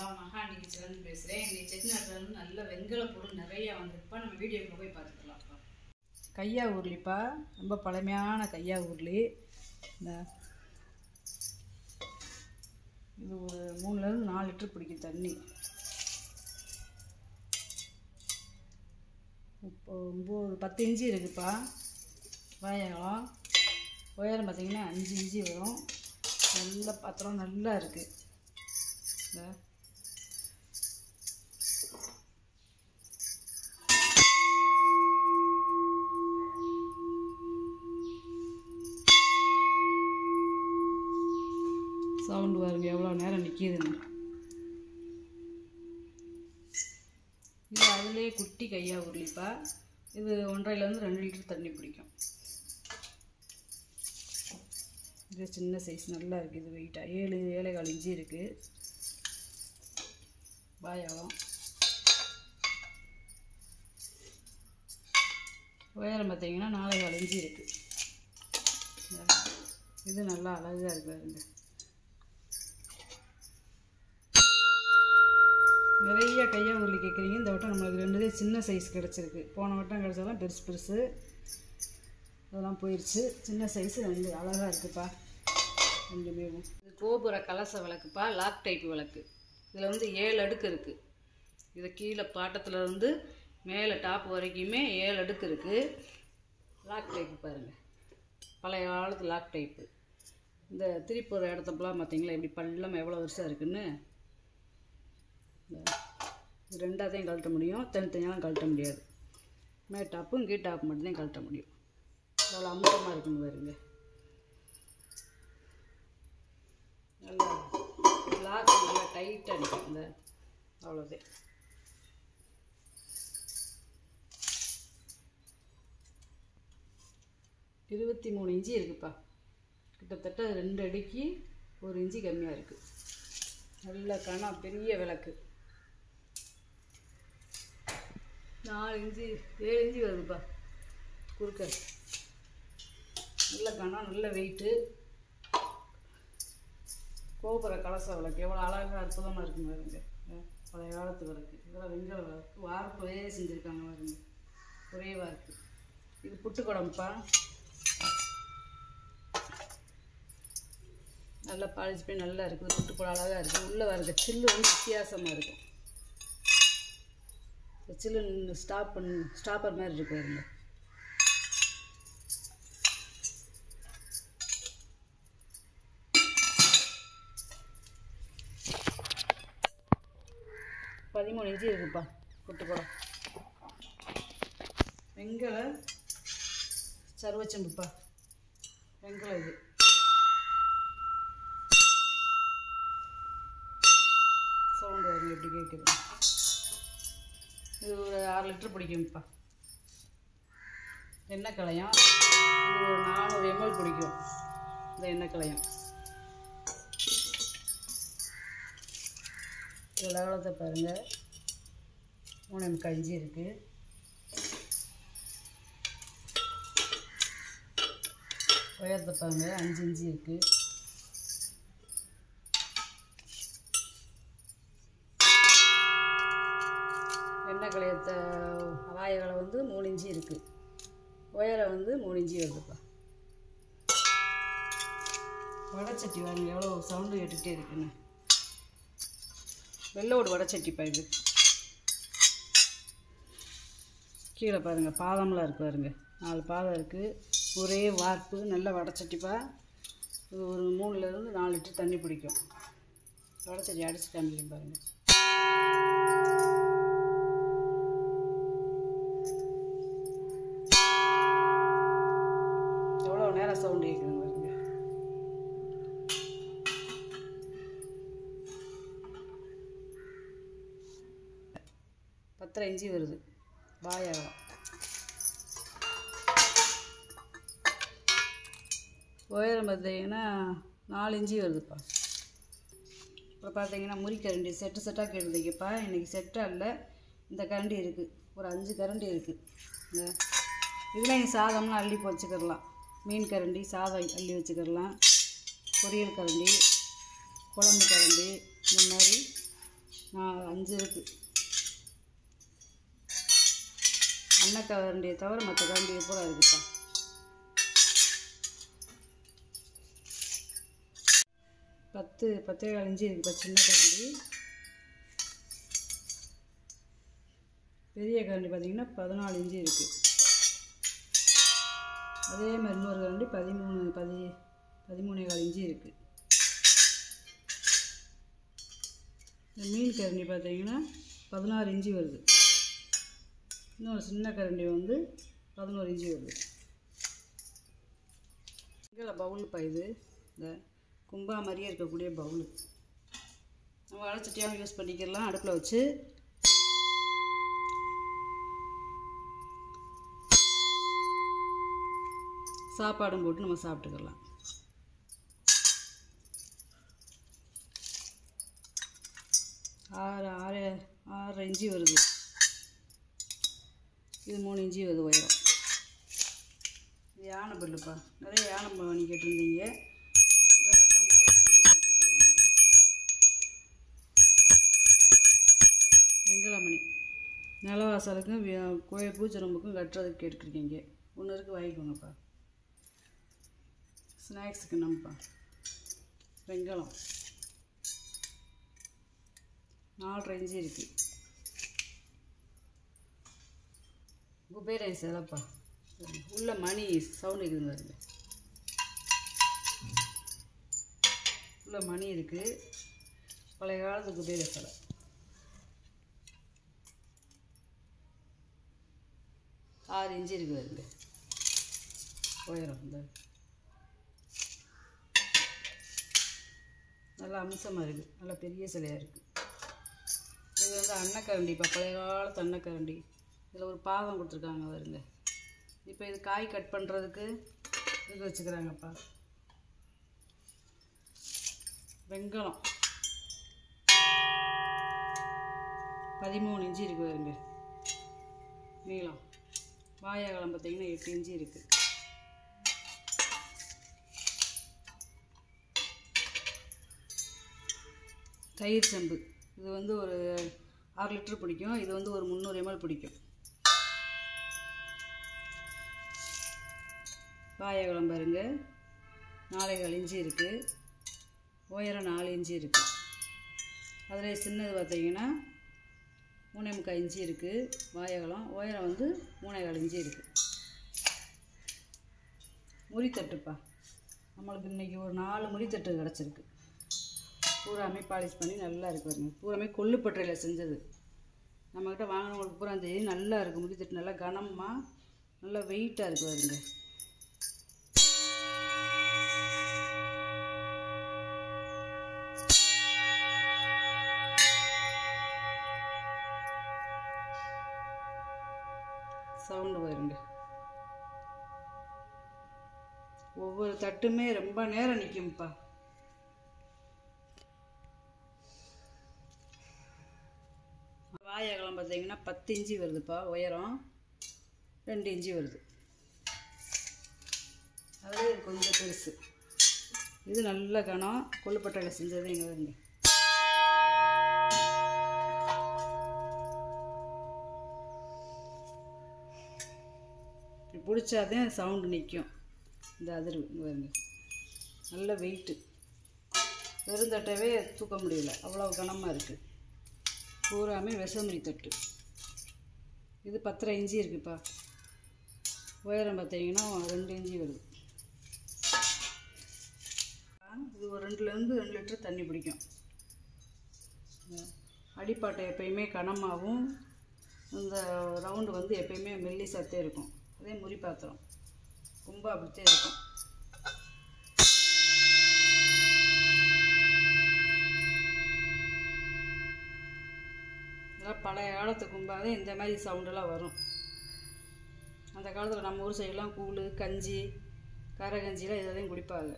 மகாணி kitchen பேசுகிறேன் இன்னைக்கு செட்டிநாட்டில் வந்து நல்ல வெண்கல பொருள் நிறைய வந்திருப்பா நம்ம வீடியோக்குள்ள போய் பார்த்துக்கலாம்ப்பா கையா உருளிப்பா ரொம்ப பழமையான கையா உருளி இந்த இது ஒரு மூணுலேருந்து நாலு லிட்டர் பிடிக்கும் தண்ணி இப்போ ஒம்பது பத்து இன்ச்சு இருக்குப்பா வாயகம் உயரம் பார்த்தீங்கன்னா அஞ்சு இன்ச்சு வரும் நல்ல பாத்திரம் நல்லா இருக்குது இந்த சவுண்டு பாருங்க எவ்வளோ நேரம் நிற்கிதுன்னு இது அதுலேயே குட்டி கையா உருளிப்பா இது ஒன்றரைலேருந்து ரெண்டு லிட்டர் தண்ணி பிடிக்கும் இது சின்ன சைஸ் நல்லா இருக்குது இது வெயிட்டாக ஏழு ஏழைகால் இஞ்சி இருக்குது பாயாகம் உயரம் பார்த்தீங்கன்னா நாலே கால் இஞ்சி இருக்குது இது நல்லா அழகாக இருக்கு பாருங்க நிறைய கையா உருளி கேட்குறீங்க இந்த வட்டம் நம்மளுக்கு ரெண்டுதே சின்ன சைஸ் கிடச்சிருக்கு போன வட்டம் கிடச்சாலும் பெருசு பெருசு அதெல்லாம் போயிடுச்சு சின்ன சைஸு ரெண்டு அழகாக இருக்குப்பா ரெண்டுமே இது கோபுர கலச விளக்குப்பா லாக் டைப் விளக்கு இதில் வந்து ஏழு அடுக்கு இருக்குது இது கீழே பாட்டத்தில் இருந்து மேலே டாப் வரைக்குமே ஏழு அடுக்கு இருக்குது லாக் டைப்பு பாருங்கள் பழைய காலத்து லாக் டைப்பு இந்த திருப்பூர் இடத்தப்பெல்லாம் பார்த்தீங்களா இப்படி பள்ளம் எவ்வளோ வருஷம் இருக்குன்னு இந்த இது ரெண்டாத்தையும் கழட்ட முடியும் தனித்தனியாலாம் கழட்ட முடியாது மே டாப்பும் கீ டாப் மட்டும்தான் கழட்ட முடியும் அவ்வளோ அமுக்கமாக இருக்குன்னு பாருங்க நல்லா லாக் நல்லா டைட்டாக நிற்கும் இந்த அவ்வளோதான் இருபத்தி மூணு இன்ச்சு இருக்குப்பா கிட்டத்தட்ட ரெண்டு அடிக்கு ஒரு இன்ச்சு கம்மியாக இருக்குது நல்ல கணா பெரிய விளக்கு நாலு இன்ச்சு ஏழு இன்ச்சு வருதுப்பா குறுக்க நல்ல கணம் நல்ல வெயிட்டு கோபுர கலச விளக்கு எவ்வளோ அழகாக அற்புதமாக இருக்குங்க பாருங்க அஹ் பழைய காலத்து விளக்கு இதெல்லாம் வெண்கல விளக்கு வார்ப்பையே செஞ்சுருக்காங்க பாருங்க ஒரே வார்ப்பு இது புட்டுக்குடம்பா நல்லா பாலிஷ் பண்ணி நல்லா இருக்குது புட்டுக்குடம் அழகாக இருக்குது உள்ளே வரது சில்லு வந்து வித்தியாசமாக இருக்கும் இந்த சில்லு ஸ்டாப் பண்ணி ஸ்டாப்பர் மாதிரி இருக்கு பாருங்க பதிமூணு இன்ச்சு இருக்குப்பா புட்டுக்குடம் வெங்கல சர்வச்சம்புப்பா வெங்கலம் இது சவுண்டு வருங்க எப்படி கேட்குது இது ஒரு ஆறு லிட்டர் பிடிக்கும்ப்பா எண்ணெய் கலையம் இது ஒரு நானூறு எம்எல் பிடிக்கும் இந்த எண்ணெய் கலையம் இதில் எவ்வளோத்த பாருங்கள் மூணு முக்கால் இஞ்சி இருக்குது உயரத்தை பாருங்கள் அஞ்சு இஞ்சி இருக்குது எண்ணெய் கலையத்தை வாயகளை வந்து மூணு இஞ்சி இருக்குது உயரம் வந்து மூணு இஞ்சி வருதுப்பா வடைச்சட்டி பாருங்க எவ்வளோ சவுண்டு கேட்டுகிட்டே இருக்குன்னு வெள்ளோடு வடைச்சட்டிப்பா இது கீழே பாருங்கள் பாதம்லாம் இருக்கு பாருங்க நாலு பாதம் இருக்குது ஒரே வார்ப்பு நல்ல வடைச்சட்டிப்பா இது ஒரு மூணுலேருந்து நாலு லிட்டர் தண்ணி பிடிக்கும் வடைச்சட்டி அடிச்சு காமிக்கிறேன் பாருங்கள் எவ்வளோ நேரம் சவுண்டு கேட்குதுங்க பாருங்க பத்தரை இஞ்சி வருது வாயாகம் உயரம் பார்த்தீங்கன்னா நாலு இஞ்சி வருதுப்பா இப்போ பார்த்தீங்கன்னா முறி கரண்டி செட்டு செட்டாக கேட்டுருக்கீங்கப்பா இன்றைக்கி செட்டாக இல்லை இந்த கரண்டி இருக்குது ஒரு அஞ்சு கரண்டி இருக்குது இந்த இதில் நீங்கள் சாதம்லாம் அள்ளி வச்சுக்கிடலாம் மீன் கரண்டி சாதம் அள்ளி வச்சுக்கிடலாம் பொரியல் கரண்டி குழம்பு கரண்டி இந்த மாதிரி அஞ்சு இருக்குது அண்ணன் கரண்டியை தவிர மற்ற கரண்டியை பூரா இருக்குப்பா பத்து பத்தே கால் இஞ்சி இருக்குப்பா சின்ன கரண்டி பெரிய கரண்டி பார்த்தீங்கன்னா பதினாலு இஞ்சி இருக்குது அதே மாதிரி இன்னொரு கரண்டி பதிமூணு பதி பதிமூணே கால் இஞ்சி இருக்குது இந்த மீன் கரண்டி பார்த்தீங்கன்னா பதினாறு இஞ்சி வருது இன்னொரு சின்ன கரண்டி வந்து பதினோரு இஞ்சி வருது இங்கே பவுலுப்பா இது இந்த கும்பா மாதிரியே இருக்கக்கூடிய பவுலு நம்ம வடச்சட்டியாகவும் யூஸ் பண்ணிக்கலாம் அடுப்பில் வச்சு சாப்பாடும் போட்டு நம்ம சாப்பிட்டுக்கலாம் ஆறு ஆறு ஆறு இஞ்சி வருது இது மூணு இஞ்சி வருது உயரம் இது யானை பல்லுப்பா நிறைய யானை பண்ணி கேட்டிருந்தீங்க இந்த வட்டம் பாலிஷ் பண்ணி வந்திருக்காரு இங்க. வெங்கலமணி நிலவாசலுக்கும் வி- கோயில் பூச்சரம்புக்கும் கட்டுறதுக்கு கேட்டுருக்கீங்க ஒன்று இருக்குது வாங்கிக்கோங்கப்பா ஸ்நாக்ஸுக்கு நம்மப்பா வெங்கலம் நாலரை இன்ச்சு இருக்குது குபேர சிலப்பா உள்ள மணி சவுண்ட் இருக்குது பாருங்க உள்ள மணி இருக்குது பழைய காலத்து குபேர சிலை ஆறு இன்ச்சு இருக்குது பாருங்க உயரம் இந்த நல்லா அம்சமாக இருக்குது நல்லா பெரிய சிலையாக இருக்குது இது வந்து அன்னக்கரண்டிப்பா பழைய காலத்து அன்னக்கரண்டி இதில் ஒரு பாதம் கொடுத்துருக்காங்க வருங்க இப்போ இது காய் கட் பண்ணுறதுக்கு இது வச்சுக்கிறாங்கப்பா வெங்கலம் பதிமூணு இன்ச்சு இருக்கு வருங்க நீளம் வாயகலம் பார்த்தீங்கன்னா எட்டு இன்ச்சு இருக்குது தயிர் செம்பு இது வந்து ஒரு ஆறு லிட்டர் பிடிக்கும் இது வந்து ஒரு முந்நூறு எம்எல் பிடிக்கும் வாயகுளம் பாருங்க நாளைகள் இஞ்சி இருக்குது உயரம் நாலு இஞ்சி இருக்குது அதில் சின்னது பார்த்தீங்கன்னா மூணே முக்கால் இஞ்சி இருக்குது வாயகுளம் உயரம் வந்து மூணேகால் இஞ்சி இருக்குது முறித்தட்டுப்பா நம்மளுக்கு இன்றைக்கி ஒரு நாலு முறித்தட்டு கிடச்சிருக்கு பூராமே பாலிஷ் பண்ணி நல்லா இருக்கு பாருங்க பூராமே கொல்லுப்பட்டறையில் செஞ்சது நம்மக்கிட்ட வாங்கினவங்களுக்கு பூரா தெரியும் நல்லா இருக்குது முடித்தட்டு நல்லா கனமாக நல்லா வெயிட்டாக இருக்கு பாருங்க சவுண்டு பாருங்க ஒவ்வொரு தட்டுமே ரொம்ப நேரம் நிற்கும்ப்பா வாயகலம் பார்த்தீங்கன்னா பத்து இன்ச்சு வருதுப்பா உயரம் ரெண்டு இன்ச்சு வருது அதுவே இது கொஞ்சம் பெருசு இது நல்ல கனம் கொள்ளுப்பட்டையில் செஞ்சது எங்கே வருங்க இப்படி பிடிச்சாதான் சவுண்டு நிற்கும் இந்த அதிர்வு இங்கே வருங்க நல்ல வெயிட்டு வெறும் தட்டவே தூக்க முடியல அவ்வளோ கனமாக இருக்குது பூராமே விஷமுறி தட்டு இது பத்தரை இஞ்சி இருக்குப்பா உயரம் பார்த்தீங்கன்னா ரெண்டு இஞ்சி வருது இது ஒரு ரெண்டுலேருந்து ரெண்டு லிட்டர் தண்ணி பிடிக்கும் இந்த அடிப்பாட்டை எப்பயுமே கனமாகவும் இந்த ரவுண்டு வந்து எப்பயுமே மெல்லிசாத்தே இருக்கும் அதே முறி பாத்திரம் ரொம்ப அப்படித்தான் இருக்கும் இதெல்லாம் பழைய காலத்து கும்பாவே இந்த மாதிரி சவுண்டெல்லாம் வரும் அந்த காலத்தில் நம்ம ஊர் சைடெலாம் கூழ் கஞ்சி கரகஞ்சிலாம் இதெல்லாம் குடிப்பாங்க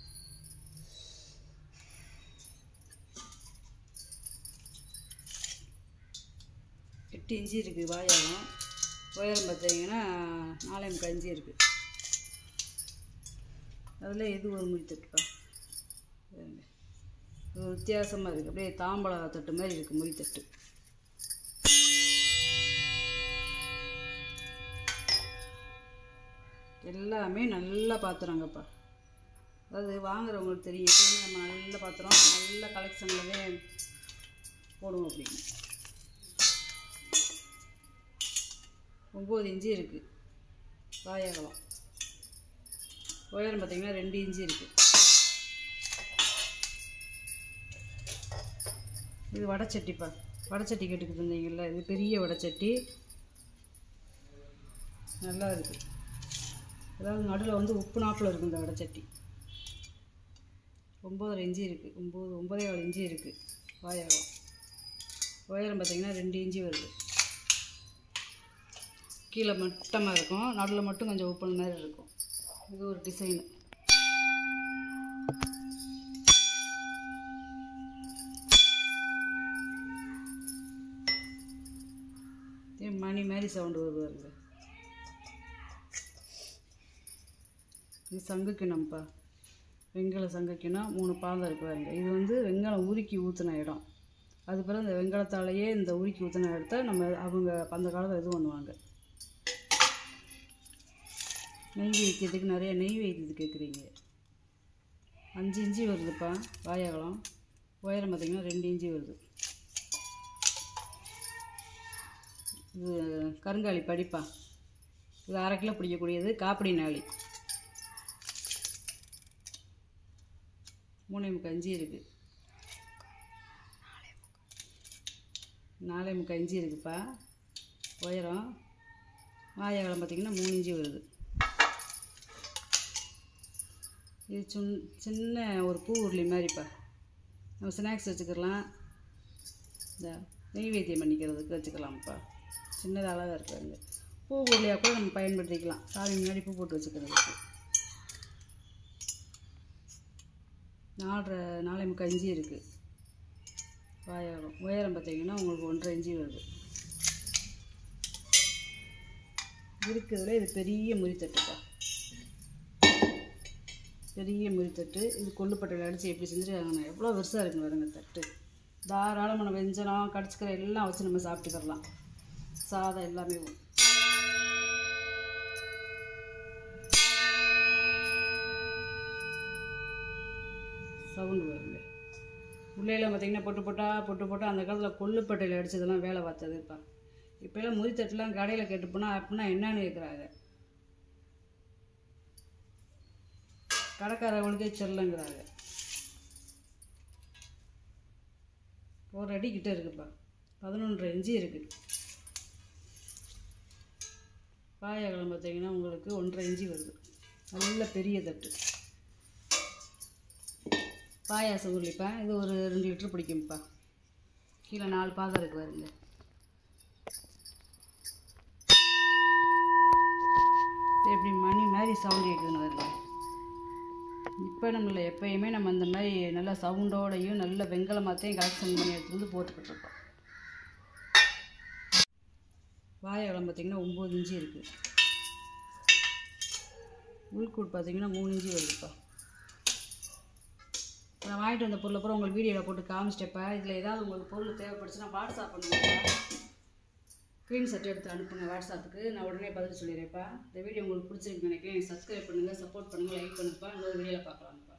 எட்டு இஞ்சி இருக்குது வாயாலம் உயரம் பார்த்தீங்கன்னா நாலே முக்கால் இஞ்சி இருக்குது அதில் இது ஒரு முடி தட்டுப்பா பாருங்க. இது வித்தியாசமாக இருக்குது அப்படியே தாம்பழ தட்டு மாதிரி இருக்குது முடி தட்டு எல்லாமே நல்ல பாத்திரங்கப்பா அதாவது வாங்குறவங்களுக்கு தெரியும் எப்பவுமே நம்ம நல்ல பாத்திரம் நல்ல கலெக்ஷன்லவே போடுவோம் அப்படின்னு ஒம்பது இன்ச்சு இருக்குது வாயகலம் உயரம் பார்த்தீங்கன்னா ரெண்டு இன்ச்சு இருக்குது இது வடைச்சட்டிப்பா வடைச்சட்டி கேட்டுக்கிட்டு இருந்தீங்கல்ல இது பெரிய வடைச்சட்டி நல்லா இருக்குது அதாவது நடுவில் வந்து உப்பு நாப்பில் இருக்குது இந்த வடைச்சட்டி ஒம்பதரை இன்ச்சு இருக்குது ஒம்பது ஒம்பதே ஏழு இன்ச்சு இருக்குது வாயகம் உயரம் பார்த்தீங்கன்னா ரெண்டு இன்ச்சு வருது கீழே மட்டமாக இருக்கும் நடுவில் மட்டும் கொஞ்சம் ஓப்பன் மாதிரி இருக்கும் இது ஒரு டிசைனு மணி மாதிரி சவுண்டு வருது பாருங்க இது சங்கு கிணம்ப்பா வெங்கல சங்கு கிணம் மூணு பாதம் இருக்கு பாருங்க இது வந்து வெங்காயம் உருக்கி ஊற்றின இடம் அது பிறகு இந்த வெங்காயத்தாலேயே இந்த உருக்கி ஊற்றின இடத்த நம்ம அவங்க அந்த காலத்தில் இது பண்ணுவாங்க நெய் வைக்கிறதுக்கு நிறைய நெய் வைக்கிறது கேட்குறீங்க அஞ்சு இன்ச்சு வருதுப்பா வாயகலம் உயரம் பார்த்தீங்கன்னா ரெண்டு இன்ச்சு வருது இது கருங்காலி படிப்பா இது அரை கிலோ பிடிக்கக்கூடியது காப்பிடி நாளி மூணே முக்கால் அஞ்சு இருக்குது நாலே முக்கால் அஞ்சு இருக்குப்பா உயரம் வாயகலம் பார்த்திங்கன்னா மூணு இன்ச்சு வருது இது சுன் சின்ன ஒரு பூ உருளி மாதிரிப்பா நம்ம ஸ்நாக்ஸ் வச்சுக்கலாம் இந்த நெய்வேத்தியம் பண்ணிக்கிறதுக்கு வச்சுக்கலாம்ப்பா சின்னது அழகாக இருக்காங்க பூ உருளியாக கூட நம்ம பயன்படுத்திக்கலாம் சாமி முன்னாடி பூ போட்டு வச்சுக்கிறதுக்கு நாலரை நாலே முக்கால் இஞ்சி இருக்குது வாயகம் உயரம் பார்த்தீங்கன்னா உங்களுக்கு ஒன்றரை இஞ்சி வருது இருக்கிறதுல இது பெரிய முறித்தட்டுப்பா பெரிய முறித்தட்டு இது கொள்ளுப்பட்டையில் அடித்து எப்படி செஞ்சுருக்காங்கண்ணா எவ்வளோ பெருசாக இருக்குங்க வருங்க தட்டு தாராளமான வெஞ்சனம் கடிச்சிக்கிற எல்லாம் வச்சு நம்ம சாப்பிட்டுக்கிறலாம் சாதம் எல்லாமே சவுண்டு வருங்க உள்ளேலாம் பார்த்தீங்கன்னா பொட்டு பொட்டா பொட்டு பொட்டா அந்த காலத்தில் கொள்ளுப்பட்டையில் அடித்ததெல்லாம் வேலை பார்த்தது இப்போ இப்போல்லாம் முறித்தட்டுலாம் கடையில் கேட்டு போனால் அப்படின்னா என்னன்னு கேட்குறாங்க கடைக்காரவங்களுக்கே செல்லங்கிறாங்க ஒரு அடி கிட்ட இருக்குப்பா பதினொன்றரை இன்ச்சு இருக்குது பாயகலம் பார்த்தீங்கன்னா உங்களுக்கு ஒன்றரை இன்ச்சு வருது நல்ல பெரிய தட்டு பாயாசம் உருளிப்பா இது ஒரு ரெண்டு லிட்டர் பிடிக்கும்ப்பா கீழே நாலு பாதம் இருக்கு பாருங்க இது எப்படி மணி மாதிரி சவுண்ட் கேட்குதுன்னு வருங்க இப்போ நம்மள எப்பயுமே நம்ம அந்த மாதிரி நல்ல சவுண்டோடையும் நல்ல வெங்கலமாத்தையும் கலெக்ஷன் பண்ணி எடுத்து வந்து போட்டுக்கிட்டு இருக்கோம் வாயகலம் பார்த்தீங்கன்னா ஒம்பது இன்ச்சு இருக்குது உள்கூட் பார்த்தீங்கன்னா மூணு இன்ச்சு வருதுப்பா நான் வாங்கிட்டு வந்த பொருளை அப்புறம் உங்களுக்கு வீடியோவில் போட்டு காமிச்சிட்டப்பா இதில் ஏதாவது உங்களுக்கு பொருள் தேவைப்படுச்சுன்னா வாட்ஸ்அப் பண்ணுங்கப்பா ஸ்க்ரீன்ஷாட் எடுத்து அனுப்புங்க வாட்ஸ்அப்புக்கு நான் உடனே பதில் சொல்லிடுறேன்ப்பா இந்த வீடியோ உங்களுக்கு பிடிச்சிருக்கு நினைக்கிறேன் சப்ஸ்கிரைப் பண்ணுங்கள் சப்போர்ட் பண்ணுங்கள் லைக் பண்ணுங்கப்பா இன்னொரு வீடியோவில் பார்க்கலாம்ப்பா